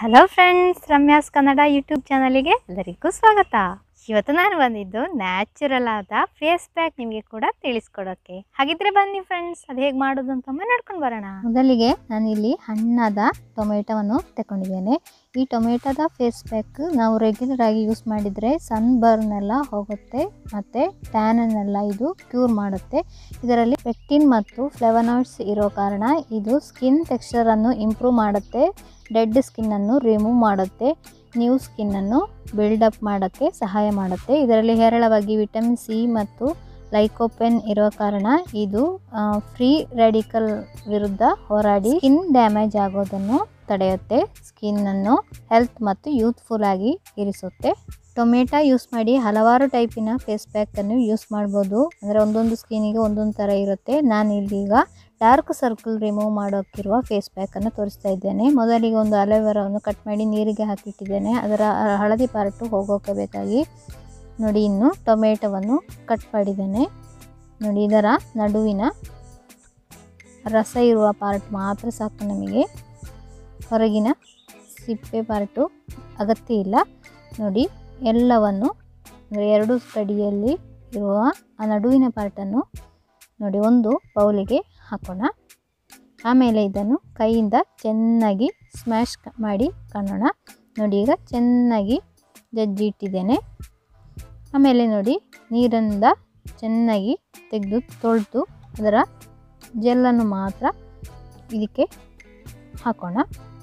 hello friends Ramya's Kannada YouTube ಚಾನಲಿಗೆ ಎಲ್ಲರಿಗೂ ಸ್ವಾಗತ ಇವತ್ತು ನಾನು ಬಂದಿದ್ದು ನ್ಯಾಚುರಲ್ ಆದ ಫೇಸ್ ಪ್ಯಾಕ್ ನಿಮಗೆ ಕೂಡ ತಿಳಿಸ್ಕೊಡೋಕೆ ಹಾಗಿದ್ರೆ ಬನ್ನಿ ಫ್ರೆಂಡ್ಸ್ ಅದು ಹೇಗೆ ಮಾಡೋದು ಅಂತ ಒಮ್ಮೆ ನೋಡ್ಕೊಂಡು ಬರೋಣ ಮೊದಲಿಗೆ ನಾನಿಲ್ಲಿ ಹಣ್ಣಾದ ಟೊಮೆಟೊವನ್ನು ತಗೊಂಡಿದ್ದೇನೆ ಈ ಟೊಮೆಟೊದ ಫೇಸ್ ಪ್ಯಾಕ್ ನಾವು ರೆಗ್ಯುಲರ್ ಆಗಿ ಯೂಸ್ ಮಾಡಿದರೆ ಸನ್ ಬರ್ನ್ ಎಲ್ಲ ಹೋಗುತ್ತೆ ಮತ್ತು ಟ್ಯಾನನ್ನೆಲ್ಲ ಇದು ಕ್ಯೂರ್ ಮಾಡುತ್ತೆ ಇದರಲ್ಲಿ ಪೆಕ್ಟಿನ್ ಮತ್ತು ಫ್ಲೆವನಾಯ್ಡ್ಸ್ ಇರೋ ಕಾರಣ ಇದು ಸ್ಕಿನ್ ಟೆಕ್ಸ್ಚರನ್ನು ಇಂಪ್ರೂವ್ ಮಾಡುತ್ತೆ ಡೆಡ್ ಸ್ಕಿನ್ನನ್ನು ರಿಮೂವ್ ಮಾಡುತ್ತೆ ನ್ಯೂ ಸ್ಕಿನ್ನನ್ನು ಬಿಲ್ಡಪ್ ಮಾಡೋಕ್ಕೆ ಸಹಾಯ ಮಾಡುತ್ತೆ ಇದರಲ್ಲಿ ಹೇರಳವಾಗಿ ವಿಟಮಿನ್ ಸಿ ಮತ್ತು ಲೈಕೋಪೆನ್ ಇರೋ ಕಾರಣ ಇದು ಫ್ರೀ ರ್ಯಾಡಿಕಲ್ ವಿರುದ್ಧ ಹೋರಾಡಿ ಸ್ಕಿನ್ ಡ್ಯಾಮೇಜ್ ಆಗೋದನ್ನು ತಡೆಯುತ್ತೆ ಸ್ಕಿನ್ನನ್ನು ಹೆಲ್ತ್ ಮತ್ತು ಯೂತ್ಫುಲ್ ಆಗಿ ಇರಿಸುತ್ತೆ ಟೊಮೆಟೊ ಯೂಸ್ ಮಾಡಿ ಹಲವಾರು ಟೈಪಿನ ಫೇಸ್ ಪ್ಯಾಕನ್ನು ಯೂಸ್ ಮಾಡ್ಬೋದು ಅಂದರೆ ಒಂದೊಂದು ಸ್ಕಿನ್ನಿಗೆ ಒಂದೊಂದು ಥರ ಇರುತ್ತೆ ನಾನು ಇಲ್ಲಿಗ ಡಾರ್ಕ್ ಸರ್ಕಲ್ ರಿಮೂವ್ ಮಾಡೋಕ್ಕಿರುವ ಫೇಸ್ ಪ್ಯಾಕನ್ನು ತೋರಿಸ್ತಾ ಇದ್ದೇನೆ ಮೊದಲಿಗೆ ಒಂದು ಅಲೋವೆರಾವನ್ನು ಕಟ್ ಮಾಡಿ ನೀರಿಗೆ ಹಾಕಿಟ್ಟಿದ್ದೇನೆ ಅದರ ಹಳದಿ ಪಾರ್ಟು ಹೋಗೋಕೆ ಬೇಕಾಗಿ ನೋಡಿ ಇನ್ನು ಟೊಮೆಟೊವನ್ನು ಕಟ್ ಮಾಡಿದ್ದೇನೆ ನೋಡಿ ಇದರ ನಡುವಿನ ರಸ ಇರುವ ಪಾರ್ಟ್ ಮಾತ್ರ ಸಾಕು ನಮಗೆ ಹೊರಗಿನ ಸಿಪ್ಪೆ ಪಾರ್ಟು ಅಗತ್ಯ ಇಲ್ಲ ನೋಡಿ ಎಲ್ಲವನ್ನು ಅಂದರೆ ಎರಡು ಕಡಿಯಲ್ಲಿ ಇರುವ ಆ ನಡುವಿನ ಪಾರ್ಟನ್ನು ನೋಡಿ ಒಂದು ಬೌಲಿಗೆ ಹಾಕೋಣ ಆಮೇಲೆ ಇದನ್ನು ಕೈಯಿಂದ ಚೆನ್ನಾಗಿ ಸ್ಮ್ಯಾಶ್ ಮಾಡಿ ಕಾಣೋಣ ನೋಡಿ ಈಗ ಚೆನ್ನಾಗಿ ಜಜ್ಜಿ ಇಟ್ಟಿದ್ದೇನೆ ಆಮೇಲೆ ನೋಡಿ ನೀರಿಂದ ಚೆನ್ನಾಗಿ ತೆಗೆದು ತೊಳೆದು ಅದರ ಜೆಲ್ಲನ್ನು ಮಾತ್ರ ಇದಕ್ಕೆ ಹಾಕೋಣ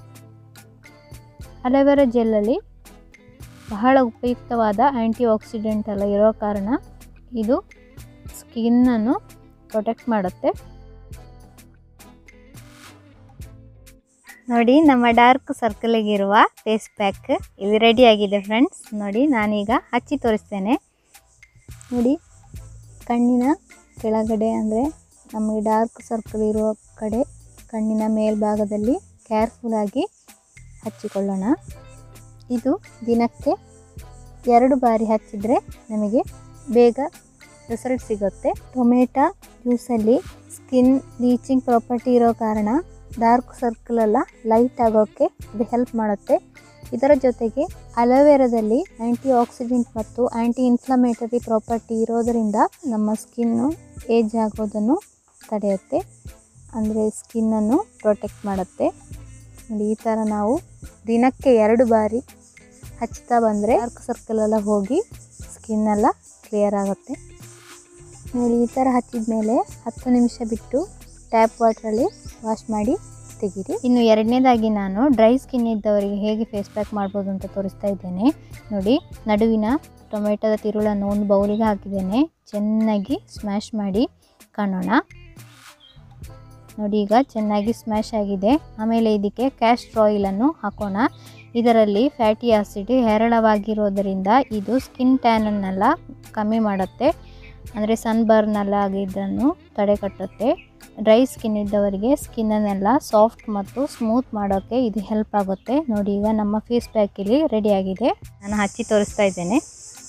ಅಲೋವೆರಾ ಜೆಲ್ಲಲ್ಲಿ ಬಹಳ ಉಪಯುಕ್ತವಾದ ಆ್ಯಂಟಿ ಆಕ್ಸಿಡೆಂಟ್ ಎಲ್ಲ ಇರೋ ಕಾರಣ ಇದು ಸ್ಕಿನ್ನನ್ನು ಪ್ರೊಟೆಕ್ಟ್ ಮಾಡುತ್ತೆ ನೋಡಿ ನಮ್ಮ ಡಾರ್ಕ್ ಸರ್ಕಲಿಗಿರುವ ಫೇಸ್ ಪ್ಯಾಕ್ ಇದು ರೆಡಿ ಆಗಿದೆ ಫ್ರೆಂಡ್ಸ್ ನೋಡಿ ನಾನೀಗ ಹಚ್ಚಿ ತೋರಿಸ್ತೇನೆ ನೋಡಿ ಕಣ್ಣಿನ ಕೆಳಗಡೆ ಅಂದರೆ ನಮಗೆ ಡಾರ್ಕ್ ಸರ್ಕಲ್ ಇರುವ ಕಡೆ ಕಣ್ಣಿನ ಮೇಲ್ಭಾಗದಲ್ಲಿ ಕೇರ್ಫುಲ್ಲಾಗಿ ಹಚ್ಚಿಕೊಳ್ಳೋಣ ಇದು ದಿನಕ್ಕೆ ಎರಡು ಬಾರಿ ಹಚ್ಚಿದರೆ ನಮಗೆ ಬೇಗ ರಿಸಲ್ಟ್ ಸಿಗುತ್ತೆ ಟೊಮೆಟೊ ಜ್ಯೂಸಲ್ಲಿ ಸ್ಕಿನ್ ಬ್ಲೀಚಿಂಗ್ ಪ್ರಾಪರ್ಟಿ ಇರೋ ಕಾರಣ ಡಾರ್ಕ್ ಸರ್ಕಲ್ ಎಲ್ಲ ಲೈಟ್ ಆಗೋಕ್ಕೆ ಇದು ಹೆಲ್ಪ್ ಮಾಡುತ್ತೆ ಇದರ ಜೊತೆಗೆ ಅಲೋವೆರಾದಲ್ಲಿ ಆ್ಯಂಟಿ ಆಕ್ಸಿಡೆಂಟ್ ಮತ್ತು ಆ್ಯಂಟಿ ಇನ್ಫ್ಲಮೇಟರಿ ಪ್ರಾಪರ್ಟಿ ಇರೋದರಿಂದ ನಮ್ಮ ಸ್ಕಿನ್ನು ಏಜ್ ಆಗೋದನ್ನು ತಡೆಯುತ್ತೆ ಅಂದರೆ ಸ್ಕಿನ್ನನ್ನು ಪ್ರೊಟೆಕ್ಟ್ ಮಾಡುತ್ತೆ ನೋಡಿ ಈ ಥರ ನಾವು ದಿನಕ್ಕೆ ಎರಡು ಬಾರಿ ಹಚ್ತಾ ಬಂದರೆ ಡಾರ್ಕ್ ಸರ್ಕಲ್ ಎಲ್ಲ ಹೋಗಿ ಸ್ಕಿನ್ ಎಲ್ಲ ಕ್ಲಿಯರ್ ಆಗುತ್ತೆ ನೋಡಿ ಈ ಥರ ಹಚ್ಚಿದ ಮೇಲೆ ಹತ್ತು ನಿಮಿಷ ಬಿಟ್ಟು ಟ್ಯಾಪ್ ವಾಟ್ರಲ್ಲಿ ವಾಶ್ ಮಾಡಿ ತೆಗೀರಿ ಇನ್ನು ಎರಡನೇದಾಗಿ ನಾನು ಡ್ರೈ ಸ್ಕಿನ್ ಇದ್ದವರಿಗೆ ಹೇಗೆ ಫೇಸ್ ಪ್ಯಾಕ್ ಮಾಡ್ಬೋದು ಅಂತ ತೋರಿಸ್ತಾ ಇದ್ದೇನೆ ನೋಡಿ ನಡುವಿನ ಟೊಮೆಟೊದ ತಿರುಳನ್ನು ಒಂದು ಬೌಲಿಗೆ ಹಾಕಿದ್ದೇನೆ ಚೆನ್ನಾಗಿ ಸ್ಮ್ಯಾಶ್ ಮಾಡಿ ಕಾಣೋಣ ನೋಡಿ ಈಗ ಚೆನ್ನಾಗಿ ಸ್ಮ್ಯಾಶ್ ಆಗಿದೆ ಆಮೇಲೆ ಇದಕ್ಕೆ ಕ್ಯಾಸ್ಟ್ರ್ ಆಯಿಲನ್ನು ಹಾಕೋಣ ಇದರಲ್ಲಿ ಫ್ಯಾಟಿ ಆಸಿಡ್ ಹೇರಳವಾಗಿರೋದರಿಂದ ಇದು ಸ್ಕಿನ್ ಟ್ಯಾನನ್ನೆಲ್ಲ ಕಮ್ಮಿ ಮಾಡುತ್ತೆ ಅಂದರೆ ಸನ್ ಬರ್ನ್ ಎಲ್ಲ ಆಗಿದ್ದನ್ನು ತಡೆಗಟ್ಟುತ್ತೆ ಡ್ರೈ ಸ್ಕಿನ್ ಇದ್ದವರಿಗೆ ಸ್ಕಿನ್ನನ್ನೆಲ್ಲ ಸಾಫ್ಟ್ ಮತ್ತು ಸ್ಮೂತ್ ಮಾಡೋಕ್ಕೆ ಇದು ಹೆಲ್ಪ್ ಆಗುತ್ತೆ ನೋಡಿ ಈಗ ನಮ್ಮ ಫೇಸ್ ಪ್ಯಾಕಿಲಿ ರೆಡಿಯಾಗಿದೆ ನಾನು ಹಚ್ಚಿ ತೋರಿಸ್ತಾ ಇದ್ದೇನೆ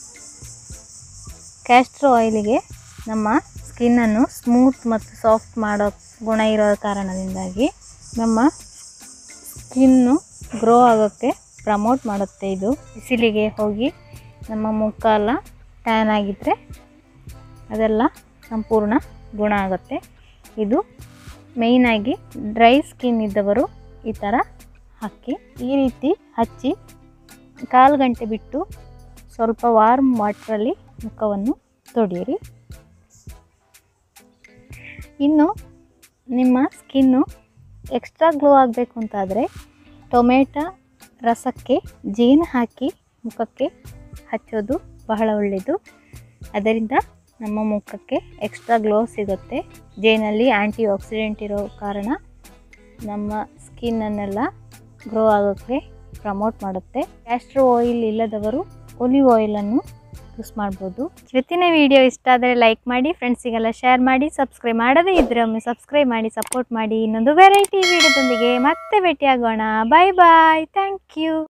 ಕ್ಯಾಸ್ಟ್ರ್ ಆಯಿಲಿಗೆ ನಮ್ಮ ಸ್ಕಿನ್ನನ್ನು ಸ್ಮೂತ್ ಮತ್ತು ಸಾಫ್ಟ್ ಮಾಡೋ ಗುಣ ಇರೋ ಕಾರಣದಿಂದಾಗಿ ನಮ್ಮ ಸ್ಕಿನ್ನು ಗ್ರೋ ಆಗೋಕ್ಕೆ ಪ್ರಮೋಟ್ ಮಾಡುತ್ತೆ ಇದು ಬಿಸಿಲಿಗೆ ಹೋಗಿ ನಮ್ಮ ಮುಖ ಎಲ್ಲ ಟ್ಯಾನ್ ಆಗಿದ್ದರೆ ಅದೆಲ್ಲ ಸಂಪೂರ್ಣ ಗುಣ ಆಗುತ್ತೆ ಇದು ಮೇಯ್ನಾಗಿ ಡ್ರೈ ಸ್ಕಿನ್ ಇದ್ದವರು ಈ ಥರ ಹಾಕಿ ಈ ರೀತಿ ಹಚ್ಚಿ ಕಾಲು ಗಂಟೆ ಬಿಟ್ಟು ಸ್ವಲ್ಪ ವಾರ್ಮ್ ವಾಟ್ರಲ್ಲಿ ಮುಖವನ್ನು ತೊಡೆಯಿರಿ ಇನ್ನು ನಿಮ್ಮ ಸ್ಕಿನ್ನು ಎಕ್ಸ್ಟ್ರಾ ಗ್ಲೋ ಆಗಬೇಕು ಅಂತಾದರೆ ಟೊಮೆಟೊ ರಸಕ್ಕೆ ಜೇನು ಹಾಕಿ ಮುಖಕ್ಕೆ ಹಚ್ಚೋದು ಬಹಳ ಒಳ್ಳೆಯದು ಅದರಿಂದ ನಮ್ಮ ಮುಖಕ್ಕೆ ಎಕ್ಸ್ಟ್ರಾ ಗ್ಲೋ ಸಿಗುತ್ತೆ ಜೇನಲ್ಲಿ ಆ್ಯಂಟಿ ಆಕ್ಸಿಡೆಂಟ್ ಇರೋ ಕಾರಣ ನಮ್ಮ ಸ್ಕಿನ್ನನ್ನೆಲ್ಲ ಗ್ರೋ ಆಗೋಕ್ಕೆ ಪ್ರಮೋಟ್ ಮಾಡುತ್ತೆ ಕ್ಯಾಸ್ಟ್ರೋ ಆಯಿಲ್ ಇಲ್ಲದವರು ಒಲಿವ್ ಆಯಿಲನ್ನು ಯೂಸ್ ಮಾಡ್ಬೋದು ಇವತ್ತಿನ ವಿಡಿಯೋ ಇಷ್ಟ ಆದರೆ ಲೈಕ್ ಮಾಡಿ ಫ್ರೆಂಡ್ಸಿಗೆಲ್ಲ ಶೇರ್ ಮಾಡಿ ಸಬ್ಸ್ಕ್ರೈಬ್ ಮಾಡದೇ ಇದ್ದರೆ ಒಮ್ಮೆ ಸಬ್ಸ್ಕ್ರೈಬ್ ಮಾಡಿ ಸಪೋರ್ಟ್ ಮಾಡಿ ಇನ್ನೊಂದು ವೆರೈಟಿ ವಿಡಿಯೋದೊಂದಿಗೆ ಮತ್ತೆ ಭೇಟಿಯಾಗೋಣ ಬಾಯ್ ಬಾಯ್ ಥ್ಯಾಂಕ್ ಯು